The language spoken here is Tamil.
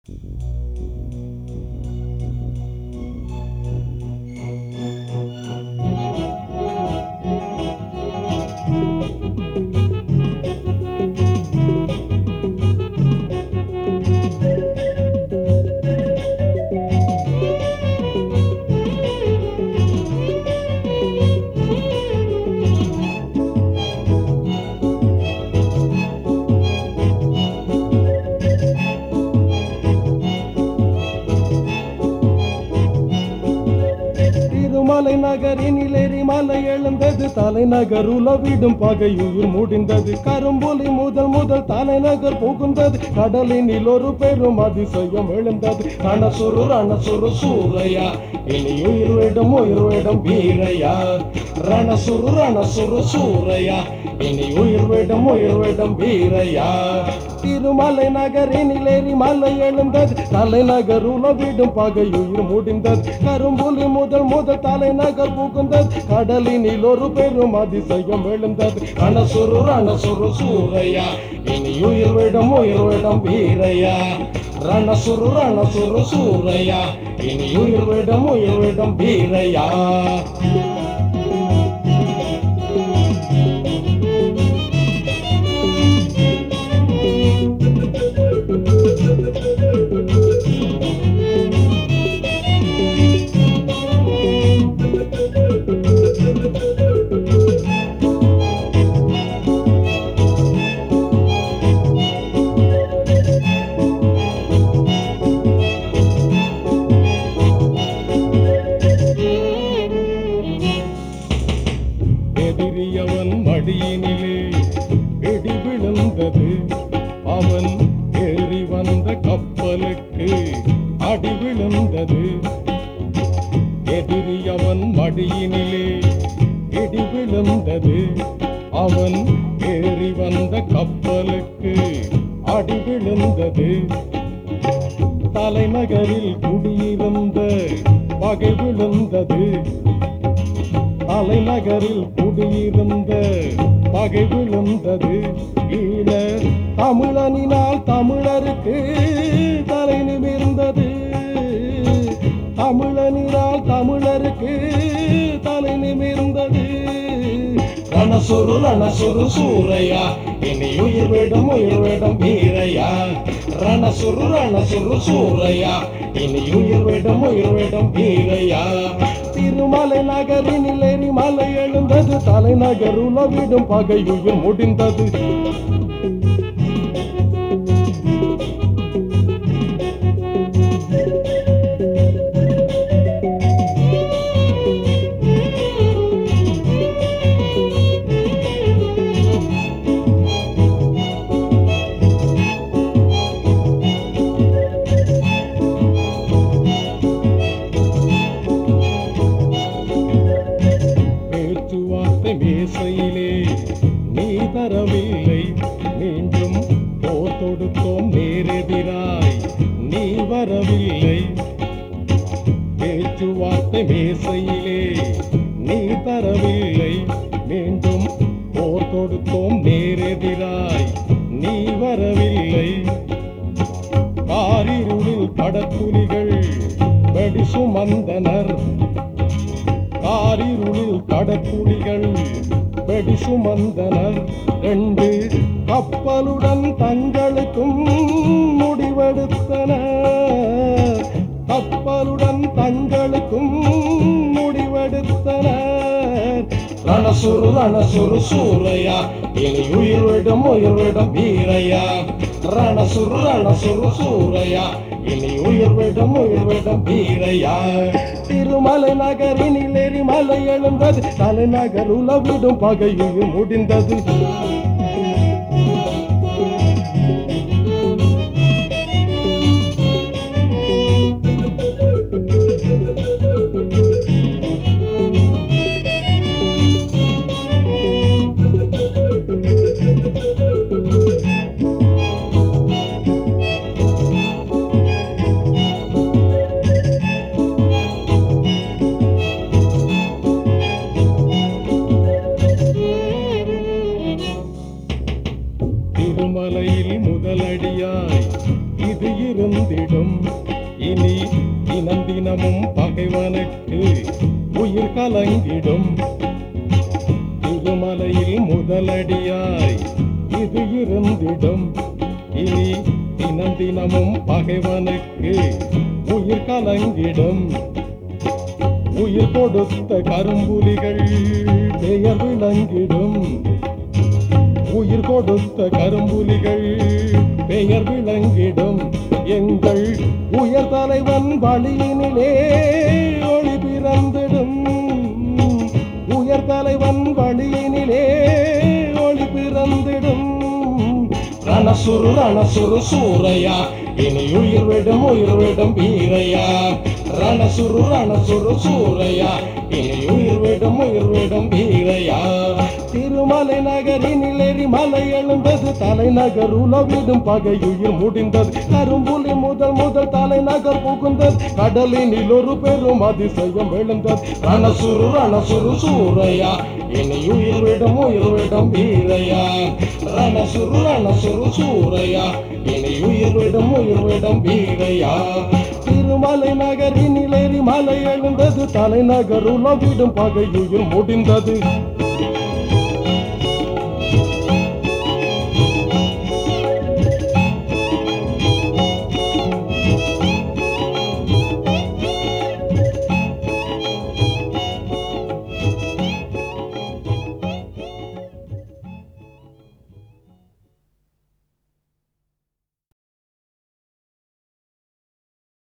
திருமலை நகரினிலேறி மலை எழுந்தது தலைநகர் உலவிடும் பகையுயிர் முடிந்தது கரும்புலி முதல் முதல் தலைநகர் புகுந்தது கடலினில் ஒரு பெரும் அதிசயம் எழுந்தது ரணசுரு ரணசுரு சூரையா இனி உயிர்விடும் உயிர்விடும் வீரையா ரணசுரு ரணசுரு சூரையா இனி உயிர்விடும் உயிர்விடும் வீரையா திருமலை நகரினிலேறி மலை எழுந்தது தலைநகர் உலவிடும் பகையுயிர் முடிந்தது கரும்புலி முதல் முதல் தலைநகர் புகுந்தது கடலினில் ஒரு பெரும் அதிசயம் எழுந்தது ரணசுரு ரணசுரு சூரையா இனி உயிர்விடும் உயிர்விடும் வீரையா ரணசுரு ரணசுரு சூரையா இனி உயிர்விடும் உயிர்விடும் வீரையா எதிரியவன் மடியினிலே இடி விழுந்தது அவன் ஏறி வந்த கப்பலுக்கு அடி விழுந்தது எதிரியவன் மடியினிலே இடி விழுந்தது அவன் ஏறி வந்த கப்பலுக்கு அடி விழுந்தது தலைநகரில் குடியிருந்த பகை விழுந்தது தலைநகரில் குடியிருந்த பகை விழுந்தது ஈழ தமிழனினால் தமிழருக்கு தலை நிமிர்ந்தது தமிழனினால் தமிழருக்கு தலை நிமிர்ந்தது ரணசுரு ரணசுரு சூரையா இனி உயிர் விடும் உயிர் விடும் வீரையா ரணசுரு ரணசுரு சூரையா இனி உயிர் விடும் உயிர் விடும் வீரையா திருமலை நகரினில் எரி மலை எழுந்தது தலைநகர் உலவிடும் பகையுயிர் முடிந்தது பேச்சுவார்த்தை மேசையிலே நீ தரவில்லை மீண்டும் போர் தொடுத்தோம் நேரெதிராய் நீ வரவில்லை பேச்சுவார்த்தை மேசையிலே நீ தரவில்லை மீண்டும் போர் தொடுத்தோம் நேரெதிராய் நீ வரவில்லை காரிருளில் படப்புலிகள் வெடி சுமந்தனர் காரிருளில் கடற்குழிகள் வெடி சுமந்தனர் ரெண்டு கப்பலுடன் தங்களுக்கும் முடிவெடுத்தனர் கப்பலுடன் தங்களுக்கும் முடிவெடுத்தனர் ரணசுரு ரணசுரு சூரையா இனி உயிர்விடும் உயிர்விடும் வீரையா ரணசுரு ரணசுரு சூரையா இனி உயிர்விடும் உயிர்விடும் வீரையா திருமலை நகரினில் எரிமலை எழுந்தது தலைநகர் உலவிடும் பகையுயிர் முடிந்தது விளங்கிடும் இனி தினம் தினமும் பகைவனுக்கு உயிர் கலங்கிடும் திருமலையில் முதலடியாய் இது இருந்திடும் இனி தினம் தினமும் பகைவனுக்கு உயிர் கலங்கிடும் உயிர் கொடுத்த கரும்புலிகள் பெயர் விளங்கிடும் உயிர் கொடுத்த கரும்புலிகள் பெயர் விளங்கிடும் எங்கள் உயர் தலைவன் வழியினிலே ஒளி பிறந்திடும் உயர் தலைவன் வழியினிலே ஒளி பிறந்திடும் ரணசுரு ரணசுரு சூரையா இனி உயிர் விடும் உயிர் விடும் வீரையா ரணசுரு ரணசுரு சூரையா இனி உயிர் விடும் உயிர் விடும் வீரையா திருமலை நகரினில் எரிமலை எழுந்தது தலைநகர் உலவிடும் பகையுயிர் முடிந்தது கரும்புலி முதல் முதல் தலைநகர் புகுந்தது கடலினில் ஒரு பெரும் அதிசயம் எழுந்தது ரணசுரு ரணசுரு சூரையா இனி உயிர் விடும் உயிர் விடும் வீரையா ரணசுரு ரணசுரு சூரையா இனி உயிர் விடும் உயிர் விடும் வீரையா திருமலை நகரினில் எரிமலை எழுந்தது தலைநகர் உலவிடும் பகையுயிர் முடிந்தது